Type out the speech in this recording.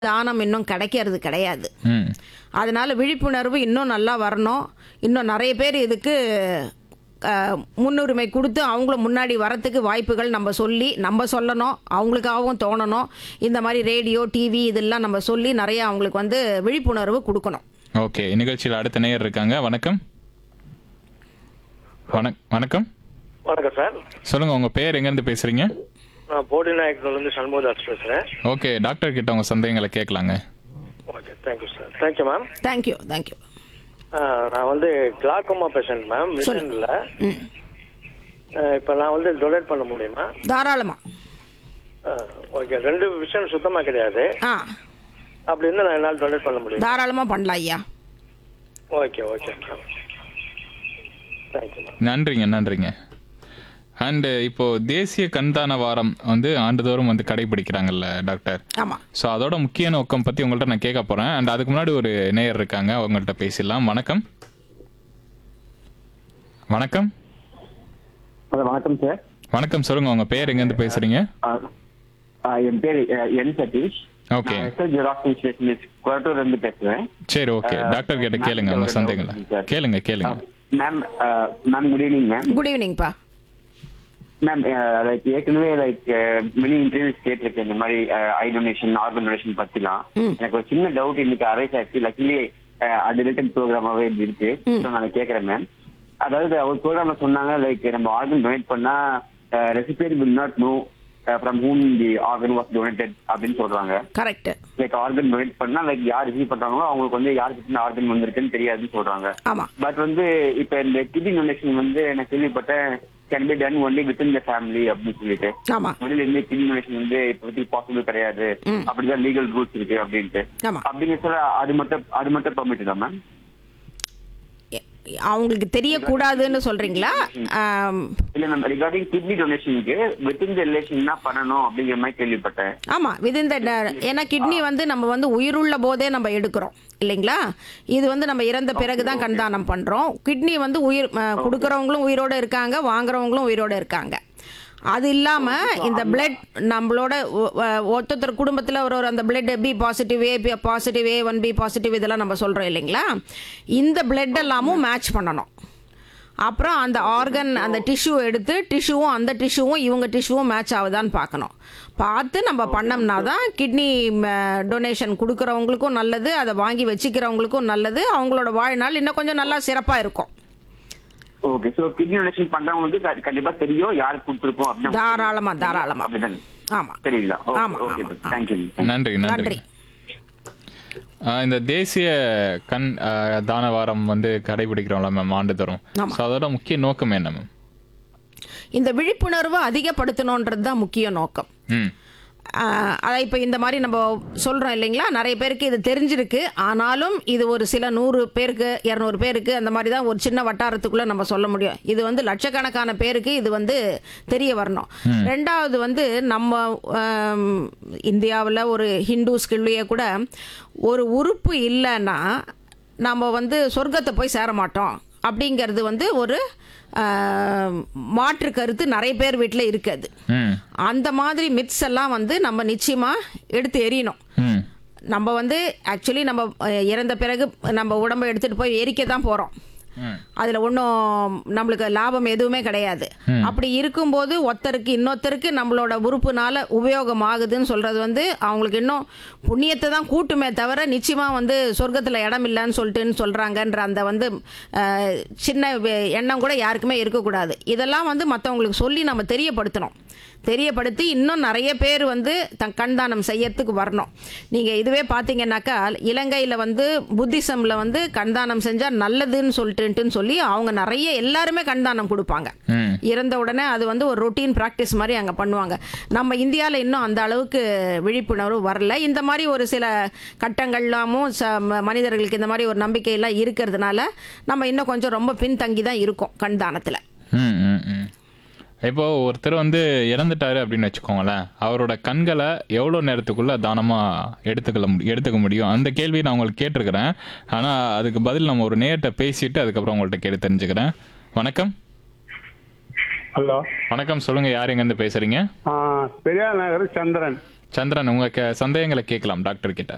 தானம் இன்னும் கிடைக்கிறது கிடையாது ம் அதனால விழிப்புணர்வு இன்னும் நல்லா வரணும் இன்னும் நிறைய பேர் இதுக்கு அஹ், முன்னுரிமை கொடுத்து அவங்களும் முன்னாடி வரத்துக்கு வாய்ப்புகள் நம்ம சொல்லி நம்ம சொல்லணும் அவங்களுக்காகவும் தோணணும் இந்த மாதிரி ரேடியோ டிவி இதெல்லாம் நம்ம சொல்லி நிறைய அவங்களுக்கு வந்து விழிப்புணர்வு கொடுக்கணும் ஓகே நிகழ்ச்சியில் அடுத்த நேயர் இருக்காங்க வணக்கம் வணக் வணக்கம் வணக்கம் சார் சொல்லுங்க உங்க பேர் எங்கேருந்து பேசுறீங்க நான் போடி நாயக்கர்லேருந்து சண்முகதாஸ் பேசுகிறேன் ஓகே டாக்டர் கிட்ட உங்க சந்தேகங்களை கேட்கலாங்க okay thank you sir thank you ma'am thank you thank you நான் வந்து கிளாக்கோமா பேஷண்ட் மேம் மிஷனில் ம் இப்போ நான் வந்து டொனேட் பண்ண முடியுமா தாராளமாக ஓகே ரெண்டு விஷயம் சுத்தமாக கிடையாது ஆ அப்படி இருந்தால் நான் என்னால் டொனேட் பண்ண முடியும் தாராளமாக பண்ணலாம் ஐயா okay okay ma'am thank you ma'am நன்றிங்க நன்றிங்க அண்டு இப்போ தேசிய கண்தான வாரம் வந்து ஆண்டுதோறும் வந்து கடைபிடிக்கிறாங்கல்ல டாக்டர் ஆமாம் ஸோ அதோட முக்கிய நோக்கம் பற்றி உங்கள்கிட்ட நான் கேட்க போகிறேன் அண்ட் அதுக்கு முன்னாடி ஒரு நேயர் இருக்காங்க அவங்கள்ட்ட பேசிடலாம் வணக்கம் வணக்கம் ஹலோ வணக்கம் சார் வணக்கம் சொல்லுங்க உங்க பேர் எங்கேருந்து பேசுறீங்க என் பேர் என் Sathish okay SL xerox specialist கொரட்டூர்ல இருந்து பேசுறேன் சரி ஓகே டாக்டர் கிட்ட கேளுங்க உங்க சந்தேகங்களை கேளுங்க கேளுங்க ma'am ma'am good evening ma'am good ஈவினிங்ப்பா மேம் லைக் ஏற்கனவே லைக் மினி இன்டர்வியூஸ் கேட்டிருக்கேன் இந்த மாதிரி ஐ டொனேஷன் ஆர்கன் டொனேஷன் பத்திலாம் எனக்கு ஒரு சின்ன டவுட் இன்னைக்கு அரைஸ் ஆச்சு லக்கிலி அது ரிலேட்டட் ப்ரோக்ராமாவே இது இருக்கு ஸோ நான் கேட்கறேன் மேம் அதாவது அவர் ப்ரோக்ராம்ல சொன்னாங்க லைக் நம்ம ஆர்கன் டொனேட் பண்ணா recipient will not know from whom the organ was donated அப்படின்னு சொல்றாங்க கரெக்டு லைக் ஆர்கன் டொனேட் பண்ணா லைக் யார் ரிசீவ் பண்றாங்களோ அவங்களுக்கு வந்து யாருக்கு ஆர்கன் வந்திருக்குன்னு தெரியாதுன்னு சொல்றாங்க ஆமாம் பட் வந்து இப்ப இந்த கிட்னி டொனேஷன் வந்து எனக்கு கேள்விப்பட்டேன் can be done only within the family அப்படின்னு சொல்லிட்டு ஆமாம் வெளியில இருந்து கிட்னி டொனேஷன் வந்து இப்போதைக்கு பாசிபிள் கிடையாது அப்படிதான் லீகல் ரூல்ஸ் இருக்கு அப்படின்ட்டு ஆமாம் அப்படிங்க சார் அது மட்டும் அது மட்டும் பர்மிட் தான் மேம் எ- அவங்களுக்கு தெரியக்கூடாதுன்னு சொல்றீங்களா ஆம், இல்ல மேம் ரிகார்டிங் கிட்னி டொனேஷனுக்கு வித்தின் த ரிலேஷன் தான் பண்ணணும் அப்படிங்கிற மாதிரி கேள்விப்பட்டேன் ஆமா வித் இந்த ஏன்னா கிட்னி வந்து நம்ம வந்து உயிருள்ள போதே நம்ம எடுக்கிறோம் இல்லைங்களா இது வந்து நம்ம இறந்த பிறகு தான் கண்தானம் பண்றோம் கிட்னி வந்து உயிர் அஹ், கொடுக்கறவங்களும் உயிரோட இருக்காங்க வாங்குறவங்களும் உயிரோட இருக்காங்க அது இல்லாம இந்த பிளட் நம்மளோட ஒ- ஒ- ஒருத்தர் குடும்பத்துல ஒரு ஒரு அந்த blood B positive A positive A one B positive இதெல்லாம் நம்ம சொல்றோம் இல்லைங்களா இந்த பிளட் எல்லாமும் மேட்ச் பண்ணணும் அப்புறம் அந்த ஆர்கன் அந்த டிஷ்யூ எடுத்து டிஷ்யூவும் அந்த டிஷ்யூவும் இவங்க டிஷ்யூவும் மேட்ச் ஆகுதான்னு பார்க்கணும் பார்த்து நம்ம பண்ணோம்னா தான் கிட்னி டொனேஷன் கொடுக்குறவங்களுக்கும் நல்லது அதை வாங்கி வச்சுக்கிறவங்களுக்கும் நல்லது அவங்களோட வாழ்நாள் இன்னும் கொஞ்சம் நல்லா சிறப்பாக இருக்கும் ஓகே சோ கிட்னி டொனேஷன் பண்றவங்களுக்கு க- கண்டிப்பா தெரியும் யாருக்கு கொடுத்துருக்கோம் அப்படின்னு தாராளமா தாராளமா அப்படிதானே ஆமாம் தெரியல ஆமா, ஓகே ஆமா, தேங்க்யூ நன்றி நன்றி நன்றி ஆஹ் இந்த தேசிய கண் ஆஹ் தான வாரம் வந்து கடைபிடிக்கிறோம்ல மேம் ஆண்டுதோறும் ஆமா. ஸோ அதோட முக்கிய நோக்கம் என்ன மேம் இந்த விழிப்புணர்வு அதிகப்படுத்தணுன்றது தான் முக்கிய நோக்கம் ம் ஆஹ் அதை இப்போ இந்த மாதிரி நம்ம சொல்கிறோம் இல்லைங்களா நிறைய பேருக்கு இது தெரிஞ்சிருக்கு ஆனாலும் இது ஒரு சில நூறு பேருக்கு இரநூறு பேருக்கு அந்த மாதிரி தான் ஒரு சின்ன வட்டாரத்துக்குள்ளே நம்ம சொல்ல முடியும் இது வந்து லட்சக்கணக்கான பேருக்கு இது வந்து தெரிய வரணும் ரெண்டாவது வந்து நம்ம இந்தியாவில் ஒரு ஹிந்துஸ்குள்ளேயே கூட ஒரு உறுப்பு இல்லைன்னா நம்ம வந்து சொர்க்கத்தை போய் சேர மாட்டோம் அப்படிங்கிறது வந்து ஒரு ஆஹ், மாற்று கருத்து நிறைய பேர் வீட்டில் இருக்குது ம் அந்த மாதிரி மித்ஸ் எல்லாம் வந்து நம்ம நிச்சயமா எடுத்து எறியணும் ம் நம்ம வந்து ஆக்சுவலி நம்ம அஹ், இறந்த பிறகு நம்ம உடம்பை எடுத்துட்டு போய் எரிக்க தான் போறோம் ம் அதுல ஒன்றும் நம்மளுக்கு லாபம் எதுவுமே கிடையாது அப்படி இருக்கும்போது ஒருத்தருக்கு இன்னொருத்தருக்கு நம்மளோட உறுப்புனால உபயோகம் ஆகுதுன்னு சொல்றது வந்து அவங்களுக்கு இன்னும் புண்ணியத்தை தான் கூட்டுமே தவிர நிச்சயமா வந்து சொர்க்கத்துல இடம் இல்லைன்னு சொல்லிட்டுன்னு சொல்றாங்கன்ற அந்த வந்து அஹ், சின்ன வே- எண்ணம் கூட யாருக்குமே இருக்கக்கூடாது இதெல்லாம் வந்து மற்றவங்களுக்கு சொல்லி நம்ம தெரியப்படுத்தணும் தெரியப்படுத்தி இன்னும் நிறைய பேர் வந்து தன் கண்தானம் செய்யறதுக்கு வரணும் நீங்கள் இதுவே பார்த்தீங்கன்னாக்கா இலங்கையில் வந்து புத்திசமில் வந்து கண்தானம் செஞ்சால் நல்லதுன்னு சொல்லிட்டுன்ட்டுன்னு சொல்லி அவங்க நிறைய எல்லாருமே கண்தானம் கொடுப்பாங்க ம் இறந்த உடனே அது வந்து ஒரு ரொட்டீன் ப்ராக்டிஸ் மாதிரி அங்கே பண்ணுவாங்க நம்ம இந்தியாவில் இன்னும் அந்த அளவுக்கு விழிப்புணர்வு வரல இந்த மாதிரி ஒரு சில கட்டங்கள்லாமும் ச ம- மனிதர்களுக்கு இந்த மாதிரி ஒரு நம்பிக்கையெல்லாம் இருக்கிறதுனால நம்ம இன்னும் கொஞ்சம் ரொம்ப பின்தங்கி தான் இருக்கோம் கண்தானத்தில் ம் ம் ம் இப்போ ஒருத்தர் வந்து இறந்துட்டாரு அப்படின்னு வச்சுக்கோங்களேன் அவரோட கண்களை எவ்வளோ நேரத்துக்குள்ள தானமா எடுத்துக்கல முடி- எடுத்துக்க முடியும் அந்த கேள்வியை நான் உங்களுக்கு கேட்டிருக்கிறேன் ஆனா அதுக்கு பதில் நம்ம ஒரு நேர்கிட்ட பேசிட்டு அதுக்கப்புறம் உங்கள்கிட்ட கேட்டு தெரிஞ்சுக்கிறேன் வணக்கம் ஹலோ வணக்கம் சொல்லுங்க யார் எங்கேருந்து பேசுறீங்க பெரியார் நகர் சந்திரன் சந்திரன் உங்க கே- சந்தேகங்களை கேட்கலாம் டாக்டர் கிட்ட